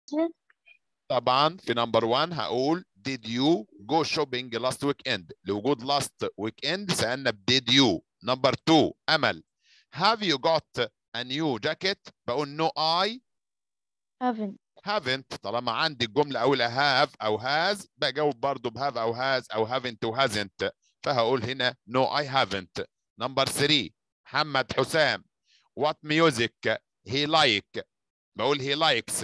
sir? طبعا في نمبر 1 هقول did you go shopping last weekend لوجود last weekend سألنا ب did you نمبر 2 أمل have you got a new jacket بقول no I Haven't. haven't طالما عندي الجملة أولها have أو has بجاوب برضو بهاف أو has أو haven't و hasn't فهقول هنا no I haven't نمبر 3 محمد حسام what music he like بقول he likes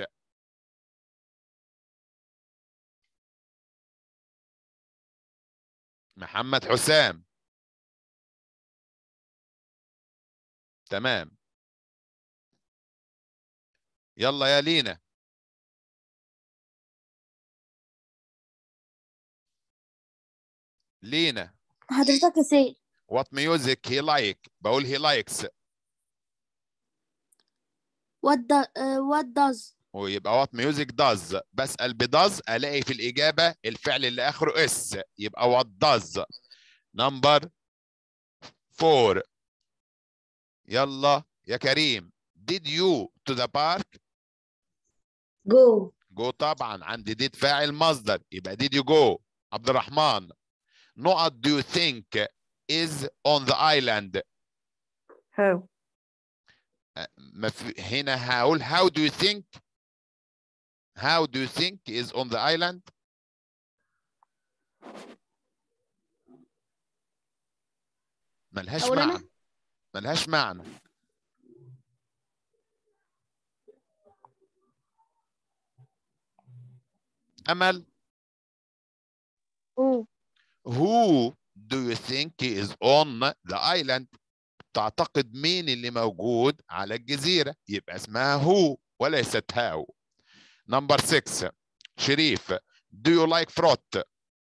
محمد حسام تمام يلا يا لينا لينا حضرتك يا سيد what music he like بقول he likes what do, uh, what does ويبقى what music does بسأل بداز ألاقي في الإجابة الفعل اللي آخره اس يبقى what does number four يلا يا كريم did you to the park go جو طبعا عندي did فاعل مصدر يبقى did you go عبد الرحمن نقط do you think is on the island How? ما في هنا هقول how do you think how do you think is on the island ملهاش أقول أنا؟ معنى ملهاش معنى أمل oh who do you think is on the island تعتقد مين اللي موجود على الجزيرة يبقى اسمها who وليست how number 6 شريف do you like fruit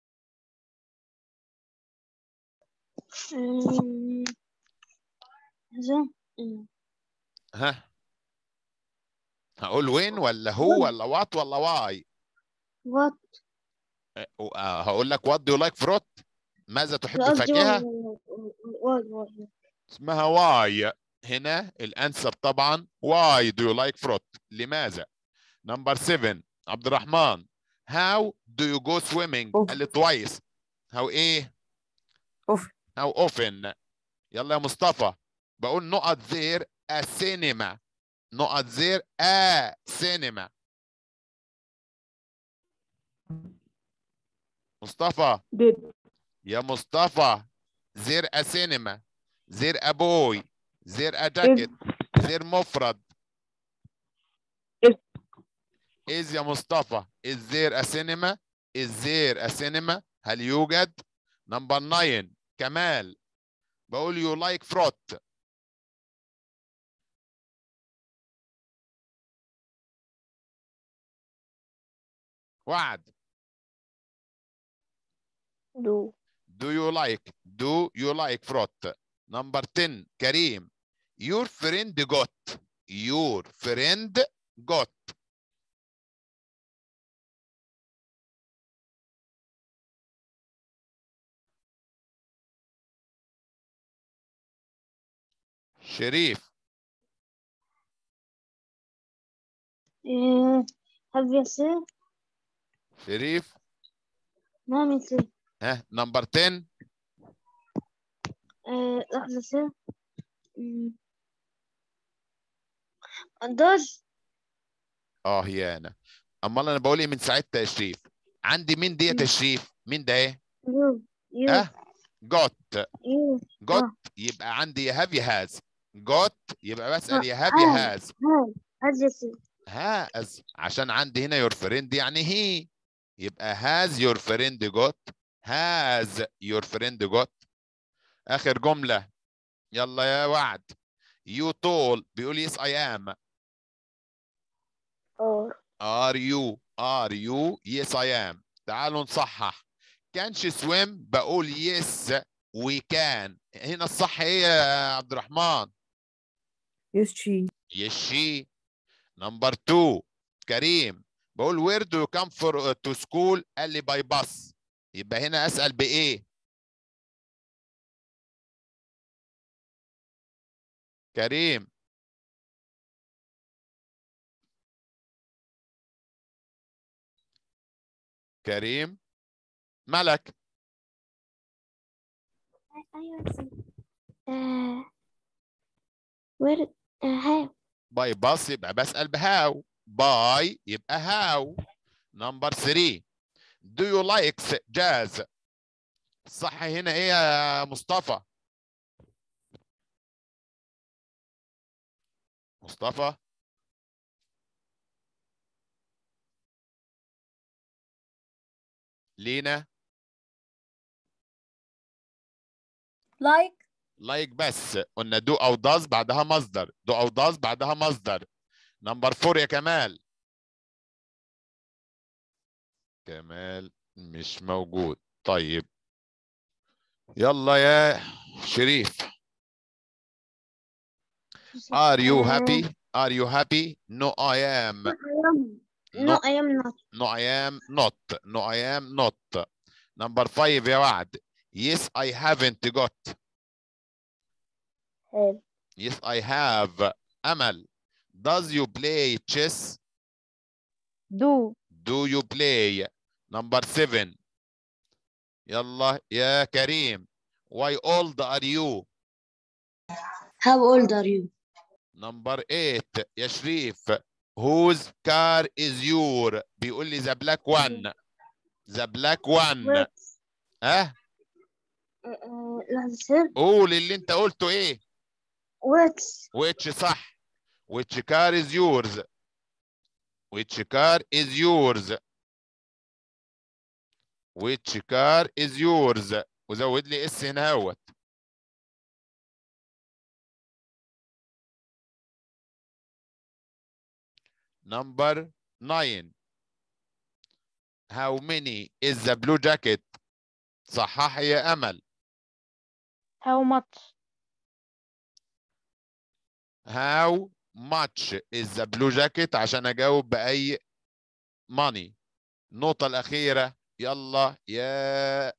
um, the, um, ها هقول وين ولا هو ولا وات ولا واي what هقول لك what do you like fruit ماذا تحب قصدي الفاكهة why why اسمها واي هنا الانسر طبعا why do you like fruit لماذا نمبر 7 عبد الرحمن how do you go swimming Often. قال لي twice how ايه Often. how often يلا يا مصطفى بقول نقط there a cinema نقط there a cinema مصطفى Did. يا مصطفى زير a cinema زير a boy زير a jacket زير مفرد Is. is يا مصطفى is there a cinema is there a cinema هل يوجد نمبر 9 كمال بقول you like fruit وعد do Do you like do you like fruit? Number 10 كريم your friend got your friend got شريف uh, have you seen شريف نعم يا سيد ها نمبر 10 uh, لحظة يا سيد um, does اه يا انا امال انا بقول ايه من ساعتها يا شريف عندي مين دي يا مم. تشريف مين ده ايه you you ها got you got يبقى عندي يا هاف يا هاز got يبقى بسأل يا هاف آه. يا هاز have has you seen هاز عشان عندي هنا your friend يعني هي يبقى has your friend got has your friend got آخر جملة يلا يا وعد you tall بيقول yes I am or are you are you yes I am تعالوا نصحح كانش swim بقول yes we can هنا الصح ايه يا عبد الرحمن Yes, she. yes she نمبر 2 كريم بقول where do you come for to school قال لي by bus يبقى هنا اسال بايه كريم كريم ملك ايوه آه where uh, how باي باص يبقى بسأل بهاو باي يبقى هاو نمبر 3 do you like jazz الصح هنا ايه يا مصطفى مصطفى لينا like لايك بس قلنا دو او داز بعدها مصدر دو او داز بعدها مصدر نمبر فور يا كمال كمال مش موجود طيب يلا يا شريف are you happy are you happy no I am no I am not no I am not no I am not number five يا وعد yes I haven't got have Yes, I have. Amal, does you play chess? Do. Do you play? Number seven. يلا يا كريم. Why old are you? how old are you Number eight. يا شريف. Whose car is your? بيقول لي the black one. The black one. wait ها؟ uh, uh, لحظة قول اللي انت قلته ايه؟ wait Which صح. Which car is yours? Which car is yours? Which car is yours? وزود لي اس هنا اهوت. Number nine. How many is the blue jacket? صحح يا أمل. How much? How much is the blue jacket عشان أجاوب بأي money. النقطة الأخيرة يلا يا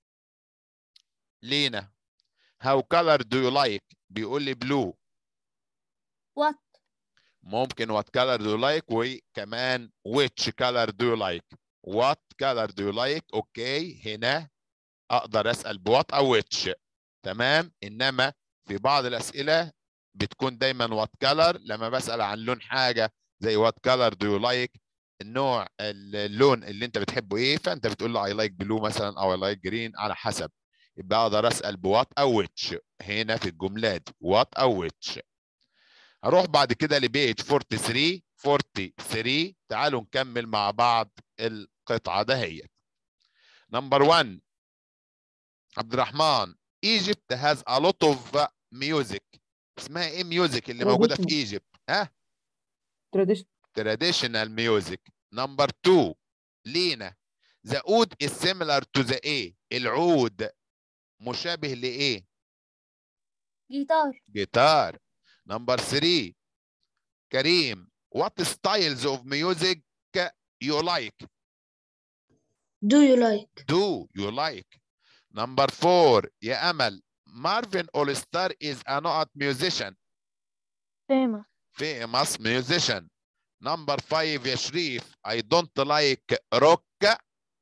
لينا. How color do you like? بيقول لي blue. what ممكن what color do you like وكمان which color do you like what color do you like اوكي هنا اقدر اسال بوات او which تمام انما في بعض الاسئله بتكون دايما what color لما بسال عن لون حاجه زي what color do you like النوع اللون اللي انت بتحبه ايه فانت بتقول له I like blue مثلا او I like green على حسب يبقى اقدر اسال بوات او which هنا في الجمله دي what او which هروح بعد كده لبيج 43 43 تعالوا نكمل مع بعض القطعه دهيت نمبر 1 عبد الرحمن Egypt has a lot of music اسمها ايه ميوزك اللي موجوده في Traditional. ايجيبت ها Tradition. traditional music number 2 لينا the oud is similar to the a العود مشابه لايه guitar جيتار نمبر 3 كريم what styles of music you like do you like do you like number 4 يا امل مارفن اول ستار is a not musician Famous. famous musician number 5 يا شريف I don't like rock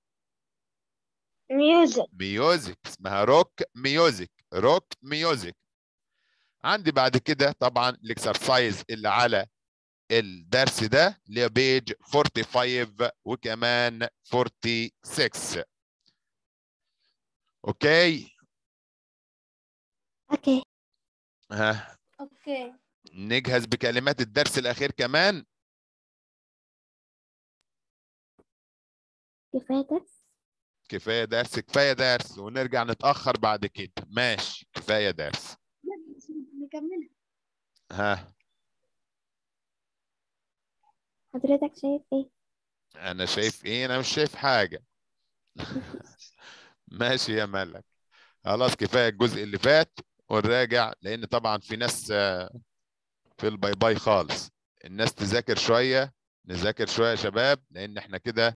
music ميوزك اسمها روك ميوزك روك ميوزك عندي بعد كده طبعا الاكسرسايز اللي على الدرس ده اللي هي بيج 45 وكمان 46 اوكي okay ها اوكي نجهز بكلمات الدرس الاخير كمان كفاية درس كفايه درس كفايه درس ونرجع نتاخر بعد كده ماشي كفايه درس نكملها ها حضرتك شايف ايه انا شايف ايه انا مش شايف حاجه ماشي يا ملك خلاص كفايه الجزء اللي فات ونراجع لان طبعا في ناس آه، في الباي باي خالص الناس تذاكر شويه نذاكر شويه يا شباب لان احنا كده